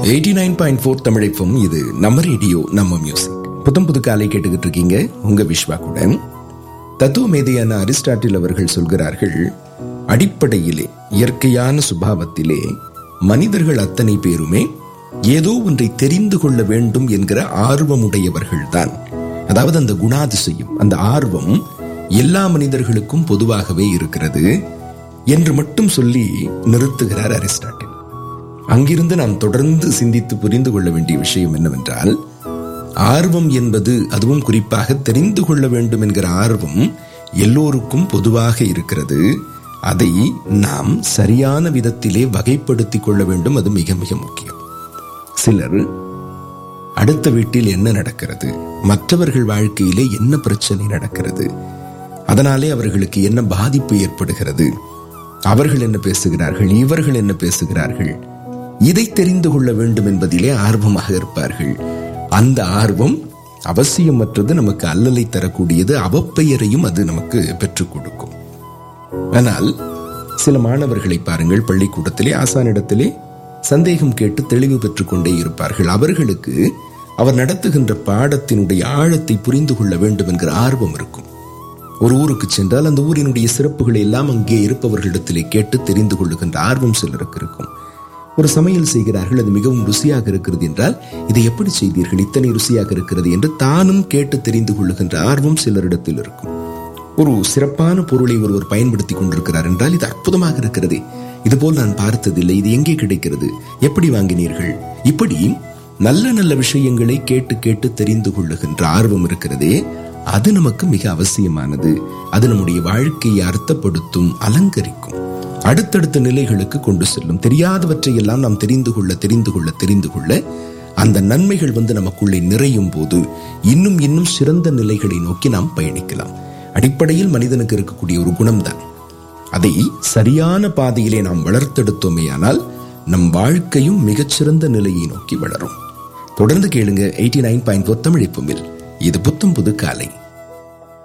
eighty nine point four தமிழைப்பும் இது நம்ம ரேடியோ நம்ம மியூசிக் புத்தம் புது காலை கேட்டுக்கிட்டு இருக்கீங்க உங்க விஸ்வா கூட தத்துவ மேதையான அரிஸ்டாட்டில் அவர்கள் சொல்கிறார்கள் அடிப்படையிலே இயற்கையான சுபாவத்திலே மனிதர்கள் அத்தனை பேருமே ஏதோ ஒன்றை தெரிந்து கொள்ள வேண்டும் என்கிற ஆர்வமுடையவர்கள்தான் அதாவது அந்த குணாதிசயம் அந்த ஆர்வம் எல்லா மனிதர்களுக்கும் பொதுவாகவே இருக்கிறது என்று மட்டும் சொல்லி நிறுத்துகிறார் அரிஸ்டாட்டில் அங்கிருந்து நாம் தொடர்ந்து சிந்தித்து புரிந்து கொள்ள வேண்டிய விஷயம் என்னவென்றால் ஆர்வம் என்பது அதுவும் குறிப்பாக தெரிந்து கொள்ள வேண்டும் என்கிற ஆர்வம் எல்லோருக்கும் பொதுவாக இருக்கிறது அதை நாம் சரியான விதத்திலே வகைப்படுத்திக் கொள்ள வேண்டும் அது மிக மிக முக்கியம் சிலர் அடுத்த வீட்டில் என்ன நடக்கிறது மற்றவர்கள் வாழ்க்கையிலே என்ன பிரச்சனை நடக்கிறது அதனாலே அவர்களுக்கு என்ன பாதிப்பு ஏற்படுகிறது அவர்கள் என்ன பேசுகிறார்கள் இவர்கள் என்ன பேசுகிறார்கள் இதை தெரிந்து கொள்ள வேண்டும் என்பதிலே ஆர்வமாக இருப்பார்கள் அந்த ஆர்வம் அவசியமற்றது நமக்கு அல்லலை தரக்கூடியது அவப்பெயரையும் அது நமக்கு பெற்றுக் கொடுக்கும் ஆனால் சில மாணவர்களை பாருங்கள் பள்ளிக்கூடத்திலே ஆசானிடத்திலே சந்தேகம் கேட்டு தெளிவு பெற்றுக் கொண்டே இருப்பார்கள் அவர்களுக்கு அவர் நடத்துகின்ற பாடத்தினுடைய ஆழத்தை புரிந்து கொள்ள வேண்டும் என்கிற ஆர்வம் இருக்கும் ஒரு ஊருக்கு சென்றால் அந்த ஊரினுடைய சிறப்புகளை எல்லாம் அங்கே இருப்பவர்களிடத்திலே கேட்டு தெரிந்து கொள்ளுகின்ற ஆர்வம் சிலருக்கு இருக்கும் ஒரு சமையல் செய்கிறார்கள் அது மிகவும் ருசியாக இருக்கிறது என்றால் இதை எப்படி செய்தீர்கள் இத்தனை ருசியாக இருக்கிறது என்று தானும் கேட்டு தெரிந்து கொள்ளுகின்ற ஆர்வம் சிலரிடத்தில் இருக்கும் ஒரு சிறப்பான பொருளை ஒருவர் பயன்படுத்தி கொண்டிருக்கிறார் என்றால் இது அற்புதமாக இருக்கிறது இதுபோல் நான் பார்த்ததில்லை இது எங்கே கிடைக்கிறது எப்படி வாங்கினீர்கள் இப்படி நல்ல நல்ல விஷயங்களை கேட்டு கேட்டு தெரிந்து கொள்ளுகின்ற ஆர்வம் இருக்கிறதே அது நமக்கு மிக அவசியமானது அது நம்முடைய வாழ்க்கையை அர்த்தப்படுத்தும் அலங்கரிக்கும் அடுத்தடுத்த நிலைகளுக்கு கொண்டு செல்லும் தெரியாதவற்றை எல்லாம் நாம் தெரிந்து கொள்ள தெரிந்து கொள்ள தெரிந்து கொள்ள அந்த நன்மைகள் வந்து நமக்குள்ளே நிறையும் போது இன்னும் இன்னும் சிறந்த நிலைகளை நோக்கி நாம் பயணிக்கலாம் அடிப்படையில் மனிதனுக்கு இருக்கக்கூடிய ஒரு குணம்தான் அதை சரியான பாதையிலே நாம் வளர்த்தெடுத்தோமேயானால் நம் வாழ்க்கையும் மிகச்சிறந்த நிலையை நோக்கி வளரும் தொடர்ந்து கேளுங்க எயிட்டி நைன் பாயிண்ட் ஃபோர் தமிழிப்புமில் இது புத்தம் புது காலை